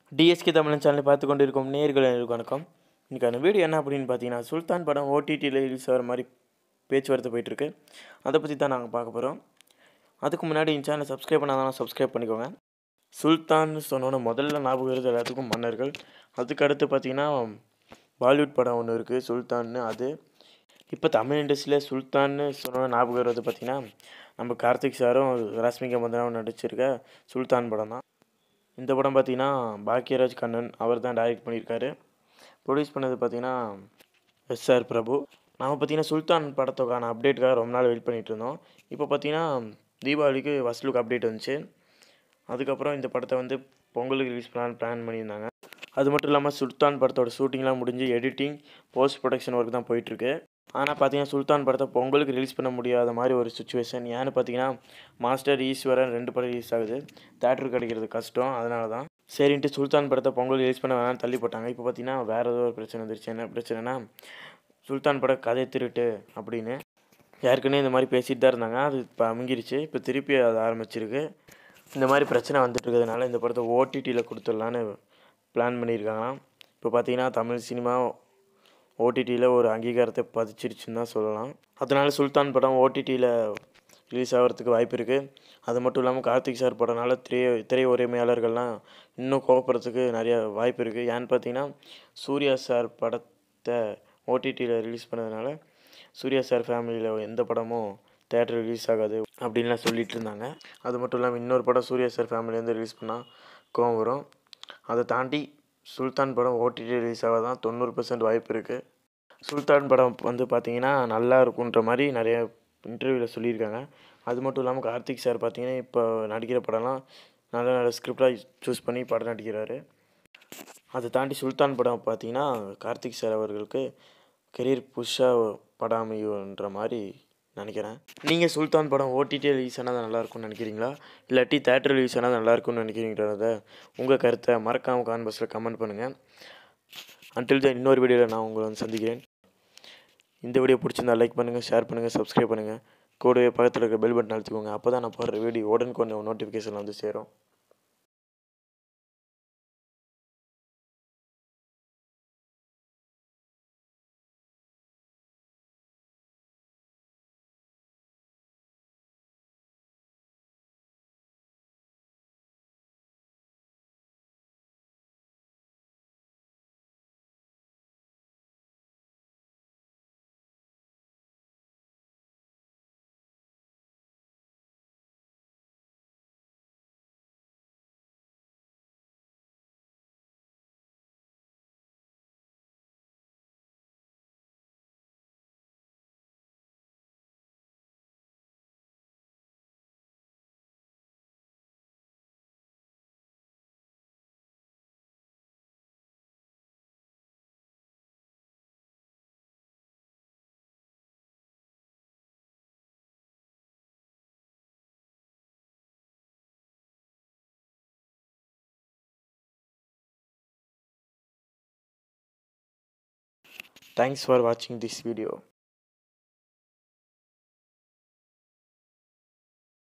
TSK தமிழன் சேனலை பார்த்து கொண்டு இருக்கும் நேர்கள் அனைவருக்கும் வணக்கம் இன்றைக்கான வீடியோ என்ன அப்படின்னு பார்த்தீங்கன்னா சுல்தான் படம் ஓடிடியில் ரிலீஸ் ஆகிற மாதிரி பேச்சுவார்த்தை போயிட்டுருக்கு அதை பற்றி தான் நாங்கள் பார்க்க போகிறோம் அதுக்கு முன்னாடி இந்த சேனலை சப்ஸ்கிரைப் பண்ணாதான் சப்ஸ்கிரைப் பண்ணிக்கோங்க சுல்தான்னு சொன்னோன்னே முதல்ல ஞாபகம் வருது எல்லாத்துக்கும் மன்னர்கள் அதுக்கு அடுத்து பார்த்தீங்கன்னா பாலிவுட் படம் ஒன்று இருக்குது சுல்தான்னு அது இப்போ தமிழ் இண்டஸ்ட்ரியில் சுல்தான்னு சொன்னோன்னே ஞாபகம் வருது பார்த்தீங்கன்னா நம்ம கார்த்திக் சாரும் ரஷ்மிகா மந்தனாவும் நடிச்சிருக்க சுல்தான் படம் தான் இந்த படம் பார்த்தீங்கன்னா பாக்யராஜ் கண்ணன் அவர் தான் டைரக்ட் பண்ணியிருக்காரு ப்ரொடியூஸ் பண்ணது பார்த்தீங்கன்னா எஸ்ஆர் பிரபு நாம் பார்த்தீங்கன்னா சுல்தான் படத்துக்கான அப்டேட்டுக்காக ரொம்ப நாள் வெயிட் பண்ணிட்டு இருந்தோம் இப்போ பார்த்தீங்கன்னா தீபாவளிக்கு ஃபஸ்ட் லுக் அப்டேட் வந்துச்சு அதுக்கப்புறம் இந்த படத்தை வந்து பொங்கலுக்கு ரிலீஸ் பண்ணலான்னு பிளான் பண்ணியிருந்தாங்க அது மட்டும் இல்லாமல் சுல்தான் படத்தோட ஷூட்டிங்லாம் முடிஞ்சு எடிட்டிங் போஸ்ட் ப்ரொடக்ஷன் ஒர்க் தான் போயிட்டுருக்கு ஆனால் பார்த்தீங்கன்னா சுல்தான் படத்தை பொங்கலுக்கு ரிலீஸ் பண்ண முடியாத மாதிரி ஒரு சுச்சுவேஷன் ஏன்னு பார்த்தீங்கன்னா மாஸ்டர் ஈஸ்வரன் ரெண்டு படம் ரிலீஸ் ஆகுது தேட்டர் கிடைக்கிறது கஷ்டம் அதனால தான் சரின்ட்டு சுல்தான் படத்தை பொங்கல் ரிலீஸ் பண்ண வேணாம்னு தள்ளி போட்டாங்க இப்போ பார்த்தீங்கன்னா வேறு ஏதோ ஒரு பிரச்சனை வந்துருச்சு என்ன பிரச்சனைனா சுல்தான் படம் கதை திருட்டு அப்படின்னு ஏற்கனவே இந்த மாதிரி பேசிட்டு தான் இருந்தாங்க அது இப்போ அமுங்கிருச்சு இப்போ திருப்பி அது ஆரம்பிச்சிருக்கு இந்த மாதிரி பிரச்சனை வந்துட்டு இருக்கிறதுனால இந்த படத்தை ஓடிடியில் கொடுத்துடலான்னு பிளான் பண்ணியிருக்காங்களாம் இப்போ பார்த்தீங்கன்னா தமிழ் சினிமா ஓடிடியில் ஒரு அங்கீகாரத்தை பதிச்சிருச்சுன்னு தான் சொல்லலாம் அதனால சுல்தான் படம் ஓடிடியில் ரிலீஸ் ஆகிறதுக்கு வாய்ப்பு இருக்குது அது மட்டும் இல்லாமல் கார்த்திக் சார் படம்னால திரை திரை உரிமையாளர்கள்லாம் இன்னும் கோவப்படுறதுக்கு நிறைய வாய்ப்பு இருக்குது ஏன்னு பார்த்தீங்கன்னா சூர்யா சார் படத்தை ஓடிடியில் ரிலீஸ் பண்ணதுனால சூர்யா சார் ஃபேமிலியில் எந்த படமும் தேட்டர் ரிலீஸ் ஆகாது அப்படின்லாம் சொல்லிட்டு இருந்தாங்க அது மட்டும் இல்லாமல் இன்னொரு படம் சூர்யா சார் ஃபேமிலிலேருந்து ரிலீஸ் பண்ணால் கோவம் வரும் அதை தாண்டி சுல்தான் படம் ஓடிடி ரிலீஸ் ஆக தான் தொண்ணூறு பர்சன்ட் வாய்ப்பு இருக்குது சுல்தான் படம் வந்து பார்த்தீங்கன்னா நல்லா இருக்குன்ற மாதிரி நிறைய இன்டர்வியூவில் சொல்லியிருக்காங்க அது மட்டும் இல்லாமல் கார்த்திக் சார் பார்த்தீங்கன்னா இப்போ நடிக்கிற படம்லாம் நல்ல நல்ல ஸ்கிரிப்டாக சூஸ் பண்ணி படம் நடிக்கிறாரு அதை தாண்டி சுல்தான் படம் பார்த்தீங்கன்னா கார்த்திக் சார் அவர்களுக்கு கெரியர் புஷ்ஷாக படம் அமையுன்ற மாதிரி நினைக்கிறேன் நீங்கள் சுல்தான் படம் ஓடிடி ரிலீஸ் ஆனால் நல்லா இருக்கும்னு நினைக்கிறீங்களா இல்லாட்டி தேட்டர் ரிலீஸ் ஆனால் நல்லா இருக்கும்னு நினைக்கிறீங்கிறத உங்கள் கருத்தை மறக்காமல் கான்பஸில் கமெண்ட் பண்ணுங்கள் அன்டில் தான் இன்னொரு வீடியோவில் நான் உங்களை வந்து சந்திக்கிறேன் இந்த வீடியோ பிடிச்சிருந்தா லைக் பண்ணுங்கள் ஷேர் பண்ணுங்கள் சப்ஸ்கிரைப் பண்ணுங்கள் கூடவே பக்கத்தில் இருக்க பெல் பட்டன் அழுத்திக்கோங்க அப்போ தான் நான் போடுற வீடியோ உடனுக்குடனே நோட்டிஃபிகேஷன் வந்து சேரும் தேங்க்ஸ் ஃபார் வாட்சிங் திஸ் வீடியோ